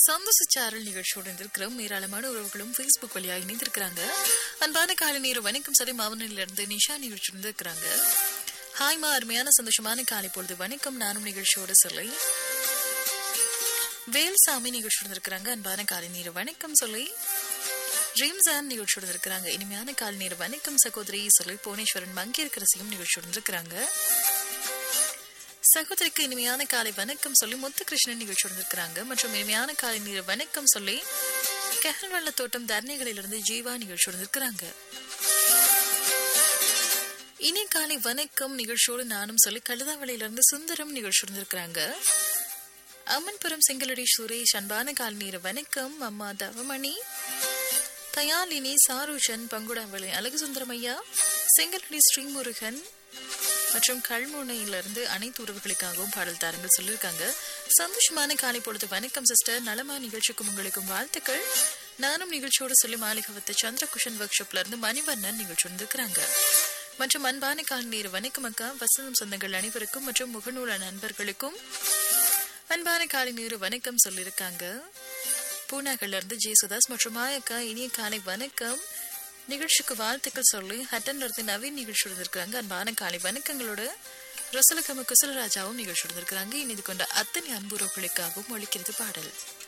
சந்தோஷ சாரல் நிகழ்ச்சியோடு இருந்திருக்கிறோம் ஏராளமான உறவுகளும் ஃபேஸ்புக் வழியாக இணைந்திருக்கிறாங்க அன்பான காலை நேரம் வணக்கம் சரி மாவனில இருந்து நிஷா நிகழ்ச்சி இருந்திருக்கிறாங்க ஹாய்மா அருமையான சந்தோஷமான காலை பொழுது வணக்கம் நானும் நிகழ்ச்சியோட சொல்லி வேல்சாமி நிகழ்ச்சி இருந்திருக்கிறாங்க அன்பான காலை நேரம் வணக்கம் சொல்லி ட்ரீம்ஸ் ஆன் நிகழ்ச்சியோட இருக்கிறாங்க இனிமையான காலை நேரம் வணக்கம் சகோதரி சொல்லி புவனேஸ்வரன் மங்கேற்கரசியும் நிகழ்ச்சியோட இருக்கிறாங்க சகோதரிக்கு இனிமையான காலை வணக்கம் சொல்லி முத்துகிருஷ்ணன் நிகழ்ச்சி இருக்கிறாங்க மற்றும் இனிமையான காலை நீர் வணக்கம் சொல்லி கெஹல்வள்ள தோட்டம் தர்ணிகளிலிருந்து ஜீவா நிகழ்ச்சி இருக்கிறாங்க இனி காலை வணக்கம் நிகழ்ச்சியோடு நானும் சொல்லி கழுதாவளியிலிருந்து சுந்தரம் நிகழ்ச்சி இருந்திருக்கிறாங்க அம்மன்புரம் செங்கலடி சுரேஷ் அன்பான காலை நீர் வணக்கம் அம்மா தவமணி தயாலினி சாருஜன் பங்குடாவளி அழகு சுந்தரம் ஐயா செங்கலடி ஸ்ரீமுருகன் மற்றும் கல்முனையிலிருந்து அனைத்து உறவுகளுக்காகவும் பாடல் தாரங்கள் சொல்லியிருக்காங்க சந்தோஷமான காலை பொழுது வணக்கம் சிஸ்டர் நலமா நிகழ்ச்சிக்கும் உங்களுக்கும் வாழ்த்துக்கள் நானும் நிகழ்ச்சியோடு சொல்லி மாளிகவத்த சந்திரகுஷன் ஒர்க் ஷாப்ல இருந்து மணிவண்ணன் நிகழ்ச்சி வந்திருக்கிறாங்க மற்றும் அன்பான காலை நீர் வணக்கம் அக்கா வசந்தம் சொந்தங்கள் அனைவருக்கும் மற்றும் முகநூல நண்பர்களுக்கும் அன்பான காலை நீர் வணக்கம் சொல்லியிருக்காங்க பூனாகல்ல இருந்து ஜேசுதாஸ் மற்றும் மாயக்கா இனிய காலை வணக்கம் நிகழ்ச்சிக்கு வாழ்த்துக்கள் சொல்லி ஹட்டன் இருந்து நவீன் நிகழ்ச்சி இருந்திருக்காங்க அன்பான காலை வணக்கங்களோட ரசலகம குசலராஜாவும் நிகழ்ச்சி இருந்திருக்கிறாங்க இனி இது கொண்ட அத்தனை அன்புறவுகளுக்காகவும் ஒழிக்கிறது பாடல்